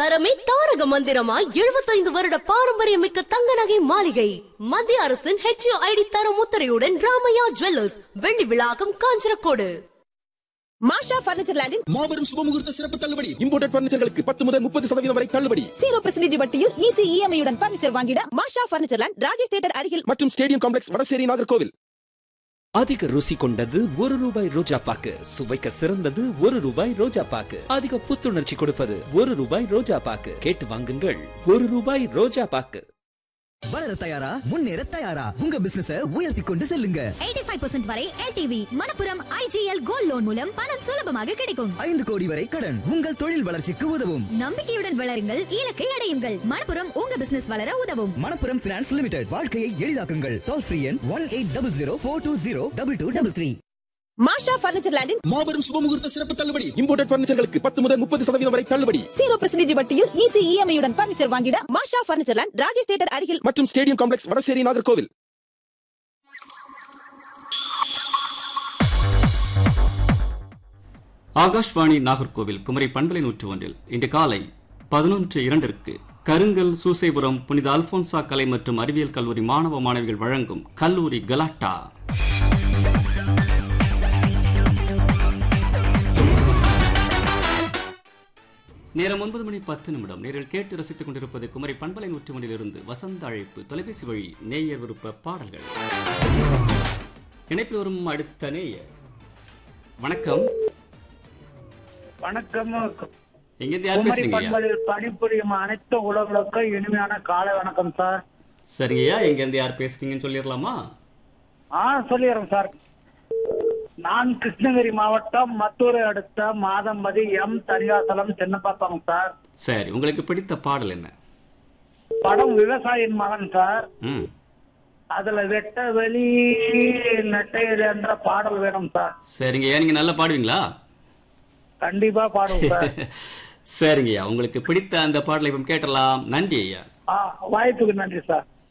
தரமே தாரக மந்திரமாய் எழுபத்தைந்து வருட பாரம்பரியமிக்க தங்க நகை மாளிகை மத்திய அரசின் ஹெச்ஓ ஐடி தர முத்திரையுடன் ராமையா ஜுவல்லர்ஸ் வெள்ளி விழாக்கம் காஞ்சரக்கோடு மாஷா பர்னிச்சர் லேண்டின் மாபெரும் சுபமுகூர்த்த சிறப்பு தள்ளுபடி இம்போர்டட் பர்னிச்சர்களுக்கு பத்து முதல் முப்பது சதவீதம் வரை தள்ளுபடி ஜீரோ பெர்சன்டேஜ் வட்டியில் ஈஸி இஎம்ஐ உடன் பர்னிச்சர் வாங்கிட Masha furniture land Rajesh theatre அருகில் மற்றும் ஸ்டேடியம் காம்ப்ளெக்ஸ் வடசேரி நாகர்கோவில் அதிக ருசி கொண்டது ஒரு ரூபாய் ரோஜா பாக்கு சுவைக்க சிறந்தது ஒரு ரூபாய் ரோஜா பாக்கு அதிக புத்துணர்ச்சி கொடுப்பது ஒரு ரூபாய் ரோஜா பாக்கு கேட்டு வாங்குங்கள் ஒரு ரூபாய் ரோஜா பாக்கு வளர தயாரா முன்னேற தயாரா உங்க பிசினஸ உயர்த்தி கொண்டு செல்லுங்க 85% வரை LTV Manappuram IGL gold loan மூலம் பணம் சுலபமாக கிடைக்கும் ஐந்து கோடி வரை கடன் உங்கள் தொழில் வளர்ச்சிக்கு உதவும் நம்பிக்கையுடன் வளருங்கள் இலக்கை அடையுங்கள் மணப்புரம் உங்க பிசினஸ் வளர உதவும் மணப்புரம் பினான்ஸ் லிமிடெட் வாழ்க்கையை எளிதாக்குங்கள் டோல் ஃப்ரீ எண் one eight double zero four two zero double two double three Masha furniture லேண்டின் மாபெரும் சுபமுகூர்த்த சிறப்பு தள்ளுபடி இம்போர்டட் பர்னிச்சர்களுக்கு பத்து முதல் முப்பது சதவீதம் வரை தள்ளுபடி ஜீரோ பெர்சன்டேஜ் வட்டியில் ஈஸி இஎம்ஐ உடன் பர்னிச்சர் வாங்கிட Masha furniture land Rajesh theatre அருகில் மற்றும் ஸ்டேடியம் காம்ப்ளெக்ஸ் வடசேரி நாகர்கோவில் ஆகாஷ்வாணி நாகர்கோவில் குமரி பண்பலை நூற்று ஒன்றில் இன்று காலை பதினொன்று இரண்டிற்கு கருங்கல் சூசைபுரம் புனித அல்போன்சா கலை மற்றும் அறிவியல் கல்லூரி மாணவ மாணவிகள் வழங்கும் கல்லூரி கலாட்டா நேரம் ஒன்பது மணி பத்து நிமிடம் நேரில் கேட்டு ரசித்துக் கொண்டிருப்பது குமரி பண்பலை நூற்று ஒன்றிலிருந்து வசந்த அழைப்பு தொலைபேசி வழி நேயர் விருப்ப பாடல்கள் இணைப்பில் வரும் அடுத்த நேயர் வணக்கம் வணக்கம் எங்கிருந்து யார் குமரி பேசுறீங்க பண்பலில் பணிபுரியும் அனைத்து உலகளுக்கும் இனிமையான காலை வணக்கம் சார் சரிங்கய்யா எங்க இருந்து யார் பேசுறீங்கன்னு சொல்லிடலாமா ஆ சொல்லிடுறேன் சார் நான் கிருஷ்ணகிரி மாவட்டம் மத்தூரை அடுத்த மாதம்பதி எம் தனியாசலம் சின்னப்பாப்பாங்க சார் சரி உங்களுக்கு பிடித்த பாடல் என்ன படம் விவசாயியின் மகன் சார் ம் அதுல வெட்ட வெளி நெட்டையல் என்ற பாடல் வேணும் சார் சரிங்கய்யா நீங்க நல்லா பாடுவீங்களா கண்டிப்பா பாடுவோம் சார் சரிங்கய்யா உங்களுக்கு பிடித்த அந்த பாடலை இப்போ கேட்டலாம் நன்றி ஐயா ஆ, வாய்ப்புக்கு நன்றி சார்